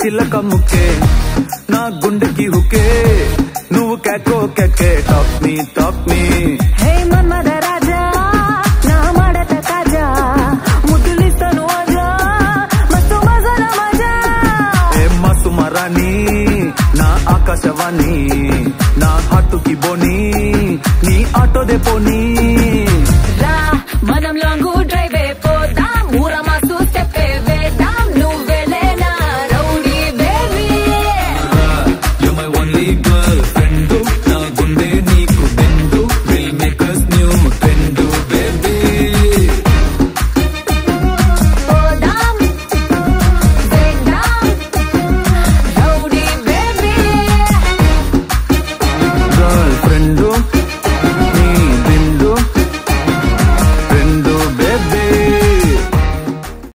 చిలక ముక్కే నా గుండెకి హుకే నువ్వు కేకో కేకే talk me talk me hey Manmadha Raja నా మడత కాజా ముద్దులిస్తాను అజా మస్తు మజాల మజా ఏ మసు మరాని నా ఆకాశవాణి నా హాటుకి బోని నీ ఆటో దే పోనీ